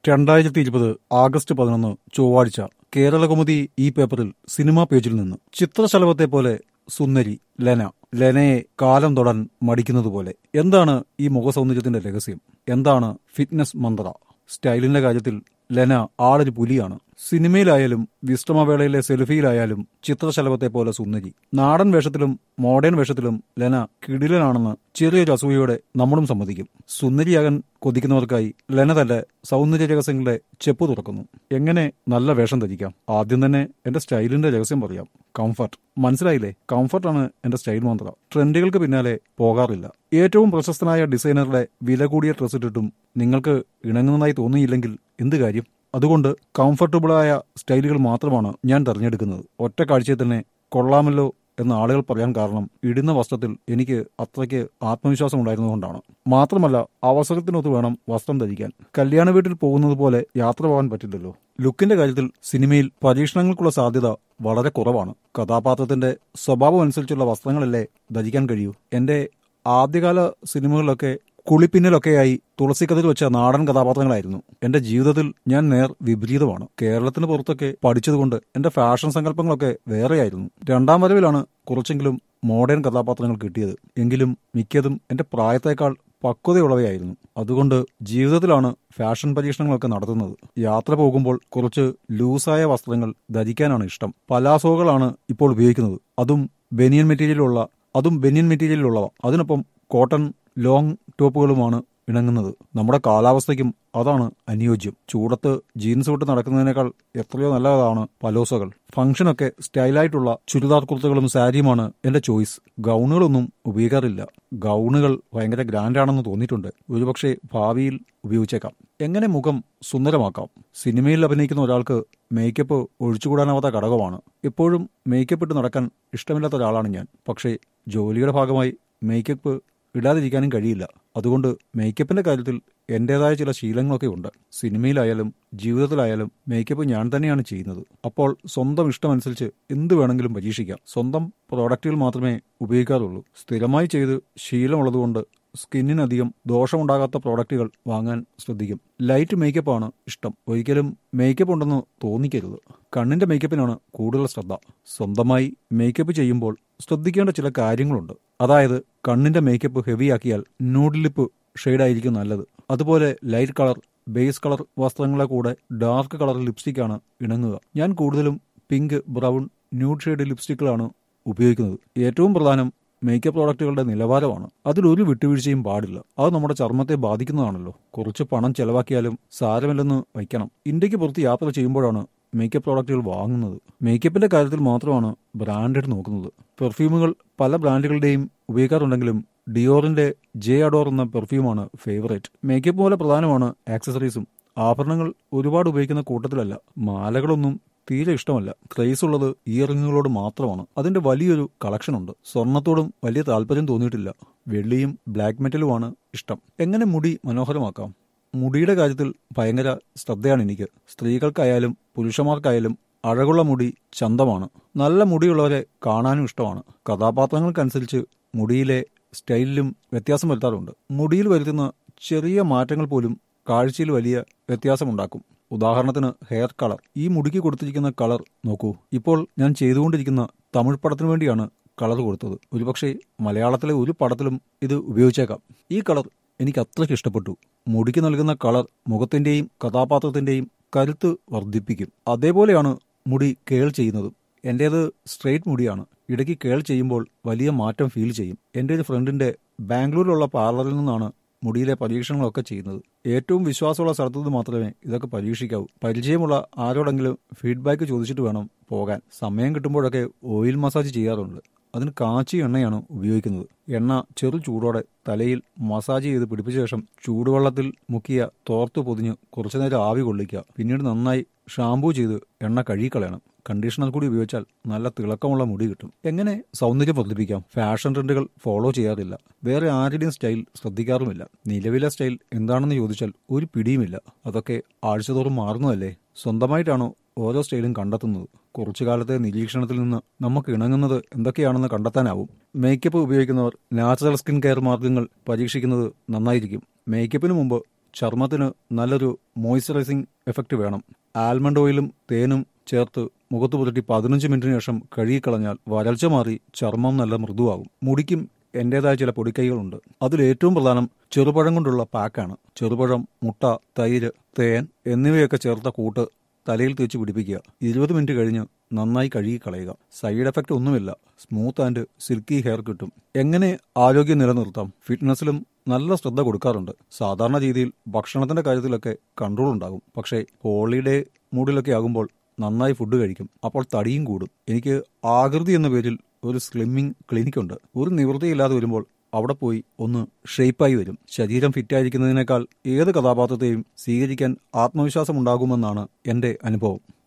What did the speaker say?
രണ്ടായിരത്തി ഇരുപത് ആഗസ്റ്റ് പതിനൊന്ന് ചൊവ്വാഴ്ച കേരളകൗമുദി ഈ പേപ്പറിൽ സിനിമാ പേജിൽ നിന്ന് ചിത്രശലഭത്തെ പോലെ സുന്ദരി ലെന ലെനയെ കാലം തൊടാൻ മടിക്കുന്നതുപോലെ എന്താണ് ഈ മുഖസൗന്ദര്യത്തിന്റെ രഹസ്യം എന്താണ് ഫിറ്റ്നസ് മന്ത്ര സ്റ്റൈലിന്റെ കാര്യത്തിൽ ലെന ആളൊരു പുലിയാണ് സിനിമയിലായാലും വിശ്രമവേളയിലെ സെൽഫിയിലായാലും ചിത്രശലഭത്തെ പോലെ സുന്ദരി നാടൻ വേഷത്തിലും മോഡേൺ വേഷത്തിലും ലെന കിടിലനാണെന്ന് ചെറിയൊരു അസൂയയോടെ നമ്മളും സമ്മതിക്കും സുന്ദരിയാകാൻ കൊതിക്കുന്നവർക്കായി ലെന തന്റെ സൗന്ദര്യ രഹസ്യങ്ങളുടെ ചെപ്പ് തുറക്കുന്നു എങ്ങനെ നല്ല വേഷം ധരിക്കാം ആദ്യം തന്നെ എന്റെ സ്റ്റൈലിന്റെ രഹസ്യം പറയാം കംഫർട്ട് മനസ്സിലായില്ലേ കംഫർട്ടാണ് എന്റെ സ്റ്റൈൽ മന്ത്ര ട്രെൻഡുകൾക്ക് പിന്നാലെ പോകാറില്ല ഏറ്റവും പ്രശസ്തനായ ഡിസൈനറുടെ വില കൂടിയ ഡ്രസ് ഇട്ടിട്ടും നിങ്ങൾക്ക് ഇണങ്ങുന്നതായി തോന്നിയില്ലെങ്കിൽ എന്ത് കാര്യം അതുകൊണ്ട് കംഫർട്ടബിളായ സ്റ്റൈലുകൾ മാത്രമാണ് ഞാൻ തിരഞ്ഞെടുക്കുന്നത് ഒറ്റ കാഴ്ചയിൽ തന്നെ കൊള്ളാമല്ലോ എന്ന് ആളുകൾ പറയാൻ കാരണം ഇടുന്ന വസ്ത്രത്തിൽ എനിക്ക് അത്രയ്ക്ക് ആത്മവിശ്വാസം ഉണ്ടായിരുന്നതുകൊണ്ടാണ് മാത്രമല്ല അവസരത്തിനൊത്ത് വേണം വസ്ത്രം ധരിക്കാൻ കല്യാണ വീട്ടിൽ പോകുന്നത് പോലെ യാത്ര പോകാൻ പറ്റില്ലല്ലോ ലുക്കിന്റെ കാര്യത്തിൽ സിനിമയിൽ പരീക്ഷണങ്ങൾക്കുള്ള സാധ്യത വളരെ കുറവാണ് കഥാപാത്രത്തിന്റെ സ്വഭാവം അനുസരിച്ചുള്ള വസ്ത്രങ്ങളല്ലേ ധരിക്കാൻ കഴിയൂ എന്റെ ആദ്യകാല സിനിമകളിലൊക്കെ കുളിപ്പിന്നലൊക്കെയായി തുളസിക്കതിൽ വെച്ച നാടൻ കഥാപാത്രങ്ങളായിരുന്നു എന്റെ ജീവിതത്തിൽ ഞാൻ നേർ വിപരീതമാണ് കേരളത്തിന് പുറത്തൊക്കെ പഠിച്ചതുകൊണ്ട് എന്റെ ഫാഷൻ സങ്കല്പങ്ങളൊക്കെ വേറെയായിരുന്നു രണ്ടാം വരവിലാണ് കുറച്ചെങ്കിലും മോഡേൺ കഥാപാത്രങ്ങൾ കിട്ടിയത് എങ്കിലും മിക്കതും എന്റെ പ്രായത്തേക്കാൾ പക്വതയുള്ളവയായിരുന്നു അതുകൊണ്ട് ജീവിതത്തിലാണ് ഫാഷൻ പരീക്ഷണങ്ങളൊക്കെ നടത്തുന്നത് യാത്ര പോകുമ്പോൾ കുറച്ച് ലൂസായ വസ്ത്രങ്ങൾ ധരിക്കാനാണ് ഇഷ്ടം പലാസോകളാണ് ഇപ്പോൾ ഉപയോഗിക്കുന്നത് അതും ബനിയൻ മെറ്റീരിയലുള്ള അതും ബനിയൻ മെറ്റീരിയലിലുള്ളവ അതിനൊപ്പം കോട്ടൺ ലോങ് ടോപ്പുകളുമാണ് ഇണങ്ങുന്നത് നമ്മുടെ കാലാവസ്ഥയ്ക്കും അതാണ് അനുയോജ്യം ചൂടത്ത് ജീൻസ് വിട്ട് നടക്കുന്നതിനേക്കാൾ എത്രയോ നല്ലതാണ് പലോസകൾ ഫംഗ്ഷനൊക്കെ സ്റ്റൈലായിട്ടുള്ള ചുരിദാർ കുർത്തകളും സാരിയുമാണ് എന്റെ ചോയ്സ് ഗൗണുകളൊന്നും ഉപയോഗിക്കാറില്ല ഗൗണുകൾ ഭയങ്കര ഗ്രാൻഡാണെന്ന് തോന്നിയിട്ടുണ്ട് ഒരുപക്ഷെ ഭാവിയിൽ ഉപയോഗിച്ചേക്കാം എങ്ങനെ മുഖം സുന്ദരമാക്കാം സിനിമയിൽ അഭിനയിക്കുന്ന ഒരാൾക്ക് മേക്കപ്പ് ഒഴിച്ചുകൂടാനാവാത്ത ഘടകമാണ് എപ്പോഴും മേക്കപ്പ് ഇട്ട് നടക്കാൻ ഇഷ്ടമില്ലാത്ത ഒരാളാണ് ഞാൻ പക്ഷേ ജോലിയുടെ ഭാഗമായി മേക്കപ്പ് ഇടാതിരിക്കാനും കഴിയില്ല അതുകൊണ്ട് മേക്കപ്പിന്റെ കാര്യത്തിൽ എന്റേതായ ചില ശീലങ്ങളൊക്കെ ഉണ്ട് സിനിമയിലായാലും ജീവിതത്തിലായാലും മേക്കപ്പ് ഞാൻ തന്നെയാണ് ചെയ്യുന്നത് അപ്പോൾ സ്വന്തം ഇഷ്ടമനുസരിച്ച് എന്ത് വേണമെങ്കിലും പരീക്ഷിക്കാം സ്വന്തം പ്രോഡക്റ്റുകൾ മാത്രമേ ഉപയോഗിക്കാറുള്ളൂ സ്ഥിരമായി ചെയ്ത് ശീലമുള്ളതുകൊണ്ട് സ്കിന്നിനധികം ദോഷമുണ്ടാകാത്ത പ്രോഡക്റ്റുകൾ വാങ്ങാൻ ശ്രദ്ധിക്കും ലൈറ്റ് മേക്കപ്പാണ് ഇഷ്ടം ഒരിക്കലും മേക്കപ്പ് ഉണ്ടെന്ന് തോന്നിക്കരുത് കണ്ണിന്റെ മേക്കപ്പിനാണ് കൂടുതൽ ശ്രദ്ധ സ്വന്തമായി മേക്കപ്പ് ചെയ്യുമ്പോൾ ശ്രദ്ധിക്കേണ്ട ചില കാര്യങ്ങളുണ്ട് അതായത് കണ്ണിന്റെ മേക്കപ്പ് ഹെവിയാക്കിയാൽ നൂഡ് ലിപ്പ് ഷെയ്ഡായിരിക്കും നല്ലത് അതുപോലെ ലൈറ്റ് കളർ ബേസ് കളർ വസ്ത്രങ്ങളെ കൂടെ ഡാർക്ക് കളർ ലിപ്സ്റ്റിക്കാണ് ഇണങ്ങുക ഞാൻ കൂടുതലും പിങ്ക് ബ്രൗൺ ന്യൂഡ് ഷെയ്ഡ് ലിപ്സ്റ്റിക്കുകളാണ് ഉപയോഗിക്കുന്നത് ഏറ്റവും പ്രധാനം മേക്കപ്പ് പ്രോഡക്റ്റുകളുടെ നിലവാരമാണ് അതിലൊരു വിട്ടുവീഴ്ചയും പാടില്ല അത് നമ്മുടെ ചർമ്മത്തെ ബാധിക്കുന്നതാണല്ലോ കുറച്ച് പണം ചെലവാക്കിയാലും സാരമില്ലെന്ന് വയ്ക്കണം ഇന്ത്യക്ക് പുറത്ത് യാത്ര ചെയ്യുമ്പോഴാണ് മേക്കപ്പ് പ്രോഡക്റ്റുകൾ വാങ്ങുന്നത് മേക്കപ്പിന്റെ കാര്യത്തിൽ മാത്രമാണ് ബ്രാൻഡഡ് നോക്കുന്നത് പെർഫ്യൂമുകൾ പല ബ്രാൻഡുകളുടെയും ഉപയോഗിക്കാറുണ്ടെങ്കിലും ഡിയോറിന്റെ ജെ അഡോർ എന്ന പെർഫ്യൂമാണ് ഫേവറേറ്റ് മേക്കപ്പ് പോലെ പ്രധാനമാണ് ആക്സസറീസും ആഭരണങ്ങൾ ഒരുപാട് ഉപയോഗിക്കുന്ന കൂട്ടത്തിലല്ല മാലകളൊന്നും തീരെ ഇഷ്ടമല്ല ക്രൈസ് ഉള്ളത് ഇയറിങ്ങുകളോട് മാത്രമാണ് അതിന്റെ വലിയൊരു കളക്ഷൻ ഉണ്ട് സ്വർണത്തോടും വലിയ താല്പര്യം തോന്നിയിട്ടില്ല വെള്ളിയും ബ്ലാക്ക് മെറ്റലുമാണ് ഇഷ്ടം എങ്ങനെ മുടി മനോഹരമാക്കാം മുടിയുടെ കാര്യത്തിൽ ഭയങ്കര ശ്രദ്ധയാണ് എനിക്ക് സ്ത്രീകൾക്കായാലും പുരുഷന്മാർക്കായാലും അഴകുള്ള മുടി ചന്തമാണ് നല്ല മുടിയുള്ളവരെ കാണാനും ഇഷ്ടമാണ് കഥാപാത്രങ്ങൾക്കനുസരിച്ച് മുടിയിലെ സ്റ്റൈലിലും വ്യത്യാസം വരുത്താറുണ്ട് മുടിയിൽ വരുത്തുന്ന ചെറിയ മാറ്റങ്ങൾ പോലും കാഴ്ചയിൽ വലിയ വ്യത്യാസമുണ്ടാക്കും ഉദാഹരണത്തിന് ഹെയർ കളർ ഈ മുടിക്ക് കൊടുത്തിരിക്കുന്ന കളർ നോക്കൂ ഇപ്പോൾ ഞാൻ ചെയ്തുകൊണ്ടിരിക്കുന്ന തമിഴ് പടത്തിനു വേണ്ടിയാണ് കളർ കൊടുത്തത് ഒരുപക്ഷെ മലയാളത്തിലെ ഒരു പടത്തിലും ഇത് ഉപയോഗിച്ചേക്കാം ഈ കളർ എനിക്ക് അത്രയ്ക്ക് ഇഷ്ടപ്പെട്ടു മുടിക്ക് നൽകുന്ന കളർ മുഖത്തിന്റെയും കഥാപാത്രത്തിന്റെയും കരുത്ത് വർദ്ധിപ്പിക്കും അതേപോലെയാണ് മുടി കേൾ ചെയ്യുന്നത് എന്റേത് സ്ട്രെയിറ്റ് മുടിയാണ് ഇടയ്ക്ക് കേൾ ചെയ്യുമ്പോൾ വലിയ മാറ്റം ഫീൽ ചെയ്യും എൻ്റെ ഒരു ഫ്രണ്ടിന്റെ ബാംഗ്ലൂരിലുള്ള പാർലറിൽ നിന്നാണ് മുടിയിലെ പരീക്ഷണങ്ങളൊക്കെ ചെയ്യുന്നത് ഏറ്റവും വിശ്വാസമുള്ള സ്ഥലത്തു നിന്ന് മാത്രമേ ഇതൊക്കെ പരീക്ഷിക്കാവൂ പരിചയമുള്ള ആരോടെങ്കിലും ഫീഡ്ബാക്ക് ചോദിച്ചിട്ട് വേണം പോകാൻ സമയം കിട്ടുമ്പോഴൊക്കെ ഓയിൽ മസാജ് ചെയ്യാറുണ്ട് അതിന് കാച്ചി എണ്ണയാണ് ഉപയോഗിക്കുന്നത് എണ്ണ ചെറു ചൂടോടെ തലയിൽ മസാജ് ചെയ്ത് പിടിപ്പിച്ച ശേഷം ചൂടുവെള്ളത്തിൽ മുക്കിയ തോർത്ത് പൊതിഞ്ഞ് കുറച്ചുനേരം ആവി കൊള്ളിക്കുക പിന്നീട് നന്നായി ഷാമ്പൂ ചെയ്ത് എണ്ണ കഴുകിക്കളയണം കണ്ടീഷണർ കൂടി ഉപയോഗിച്ചാൽ നല്ല തിളക്കമുള്ള മുടി കിട്ടും എങ്ങനെ സൗന്ദര്യം വർദ്ധിപ്പിക്കാം ഫാഷൻ ട്രെൻഡുകൾ ഫോളോ ചെയ്യാറില്ല വേറെ ആരുടെയും സ്റ്റൈൽ ശ്രദ്ധിക്കാറുമില്ല നിലവിലെ സ്റ്റൈൽ എന്താണെന്ന് ചോദിച്ചാൽ ഒരു പിടിയുമില്ല അതൊക്കെ ആഴ്ചതോറും മാറുന്നതല്ലേ സ്വന്തമായിട്ടാണോ ഓരോ സ്റ്റൈലും കണ്ടെത്തുന്നത് കുറച്ചു കാലത്തെ നിരീക്ഷണത്തിൽ നിന്ന് നമുക്ക് ഇണങ്ങുന്നത് എന്തൊക്കെയാണെന്ന് കണ്ടെത്താനാവും മേക്കപ്പ് ഉപയോഗിക്കുന്നവർ നാച്ചുറൽ സ്കിൻ കെയർ മാർഗങ്ങൾ പരീക്ഷിക്കുന്നത് നന്നായിരിക്കും മേക്കപ്പിന് മുമ്പ് ചർമ്മത്തിന് നല്ലൊരു മോയ്സ്ചറൈസിംഗ് എഫക്റ്റ് വേണം ആൽമണ്ട് ഓയിലും തേനും ചേർത്ത് മുഖത്ത് പുരട്ടി പതിനഞ്ച് മിനിറ്റിന് ശേഷം കഴുകിക്കളഞ്ഞാൽ വരൾച്ച മാറി ചർമ്മം നല്ല മൃദുവാകും മുടിക്കും എന്റേതായ ചില പൊടിക്കൈകളുണ്ട് അതിൽ ഏറ്റവും പ്രധാനം ചെറുപഴം കൊണ്ടുള്ള പാക്കാണ് ചെറുപഴം മുട്ട തൈര് തേൻ എന്നിവയൊക്കെ ചേർത്ത കൂട്ട് തലയിൽ തേച്ച് പിടിപ്പിക്കുക ഇരുപത് മിനിറ്റ് കഴിഞ്ഞ് നന്നായി കഴുകി കളയുക സൈഡ് എഫക്റ്റ് ഒന്നുമില്ല സ്മൂത്ത് ആൻഡ് സിൽക്കി ഹെയർ കിട്ടും എങ്ങനെ ആരോഗ്യം നിലനിർത്താം ഫിറ്റ്നസ്സിലും നല്ല ശ്രദ്ധ കൊടുക്കാറുണ്ട് സാധാരണ രീതിയിൽ ഭക്ഷണത്തിന്റെ കാര്യത്തിലൊക്കെ കൺട്രോൾ ഉണ്ടാകും പക്ഷേ ഹോളിഡേ മൂഡിലൊക്കെ ആകുമ്പോൾ നന്നായി ഫുഡ് കഴിക്കും അപ്പോൾ തടിയും കൂടും എനിക്ക് ആകൃതി എന്ന പേരിൽ ഒരു സ്ലിമ്മിംഗ് ക്ലിനിക് ഉണ്ട് ഒരു നിവൃത്തിയില്ലാതെ വരുമ്പോൾ അവിടെ പോയി ഒന്ന് ഷേപ്പായി വരും ശരീരം ഫിറ്റായിരിക്കുന്നതിനേക്കാൾ ഏത് കഥാപാത്രത്തെയും സ്വീകരിക്കാൻ ആത്മവിശ്വാസം ഉണ്ടാകുമെന്നാണ് എന്റെ അനുഭവം